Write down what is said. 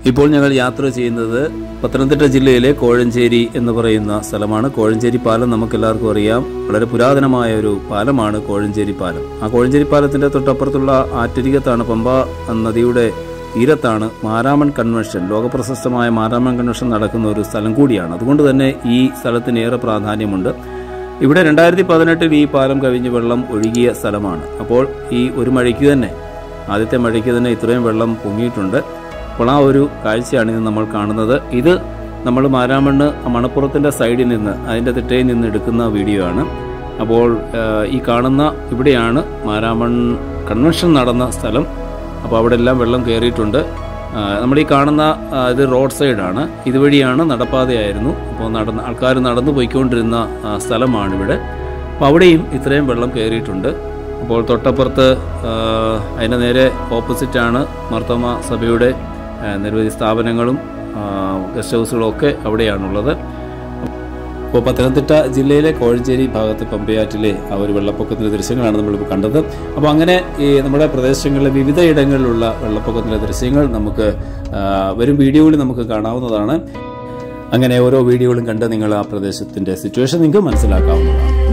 ഇപ്പോൾ ഞങ്ങൾ യാത്ര ചെയ്യുന്നത് പത്തനംതിട്ട ജില്ലയിലെ കോഴഞ്ചേരി എന്ന് പറയുന്ന സ്ഥലമാണ് കോഴഞ്ചേരി പാലം നമുക്കെല്ലാവർക്കും അറിയാം വളരെ പുരാതനമായ ഒരു പാലമാണ് കോഴഞ്ചേരി പാലം ആ കോഴഞ്ചേരി പാലത്തിന്റെ തൊട്ടപ്പുറത്തുള്ള ആറ്റരികത്താണ് പമ്പ നദിയുടെ തീരത്താണ് മാരാമൺ കൺവെൻഷൻ ലോകപ്രശസ്തമായ മാരാമൺ കൺവെൻഷൻ നടക്കുന്ന ഒരു സ്ഥലം കൂടിയാണ് അതുകൊണ്ട് തന്നെ ഈ സ്ഥലത്തിന് ഏറെ പ്രാധാന്യമുണ്ട് ഇവിടെ രണ്ടായിരത്തി പതിനെട്ടിൽ ഈ പാലം കവിഞ്ഞ് വെള്ളം ഒഴുകിയ സ്ഥലമാണ് അപ്പോൾ ഈ ഒരു മഴയ്ക്ക് തന്നെ ആദ്യത്തെ മഴയ്ക്ക് തന്നെ ഇത്രയും വെള്ളം പൊങ്ങിയിട്ടുണ്ട് അപ്പോൾ ആ ഒരു കാഴ്ചയാണ് ഇന്ന് നമ്മൾ കാണുന്നത് ഇത് നമ്മൾ മാരാമണ്ണ് മണപ്പുറത്തിൻ്റെ സൈഡിൽ നിന്ന് അതിൻ്റെ തിട്ടയിൽ നിന്ന് എടുക്കുന്ന വീഡിയോ ആണ് അപ്പോൾ ആ, ഈ കാണുന്ന ഇവിടെയാണ് മാരാമൺ കൺവെൻഷൻ നടന്ന സ്ഥലം അപ്പോൾ അവിടെ എല്ലാം വെള്ളം കയറിയിട്ടുണ്ട് ആ, നമ്മൾ ഈ കാണുന്ന ആ, ഇത് റോഡ് സൈഡാണ് ഇതുവഴിയാണ് നടപ്പാതയായിരുന്നു അപ്പോൾ നടന്ന് ആൾക്കാർ നടന്നു പോയിക്കൊണ്ടിരുന്ന ആ, സ്ഥലമാണിവിടെ അപ്പോൾ അവിടെയും ഇത്രയും വെള്ളം കയറിയിട്ടുണ്ട് അപ്പോൾ തൊട്ടപ്പുറത്ത് ആ, അതിൻ്റെ നേരെ ഓപ്പോസിറ്റാണ് മർത്തമ സഭയുടെ ആ, നിരവധി സ്ഥാപനങ്ങളും ആ, ഗസ്റ്റ് ഹൗസുകളും ഒക്കെ അവിടെയാണുള്ളത് അപ്പോൾ പത്തനംതിട്ട ജില്ലയിലെ കോഴഞ്ചേരി ഭാഗത്ത് പമ്പയാറ്റിലെ ആ ഒരു വെള്ളപ്പൊക്കത്തിൻ്റെ ദൃശ്യങ്ങളാണ് നമ്മളിപ്പോൾ കണ്ടത് അപ്പോൾ അങ്ങനെ ഈ നമ്മുടെ പ്രദേശങ്ങളിലെ വിവിധ ഇടങ്ങളിലുള്ള വെള്ളപ്പൊക്കത്തിൻ്റെ ദൃശ്യങ്ങൾ നമുക്ക് ആ, വരും വീഡിയോകളിൽ നമുക്ക് കാണാവുന്നതാണ് അങ്ങനെ ഓരോ വീഡിയോകളും കണ്ട് നിങ്ങൾ ആ പ്രദേശത്തിൻ്റെ സിറ്റുവേഷൻ നിങ്ങൾക്ക് മനസ്സിലാക്കാവുന്നതാണ്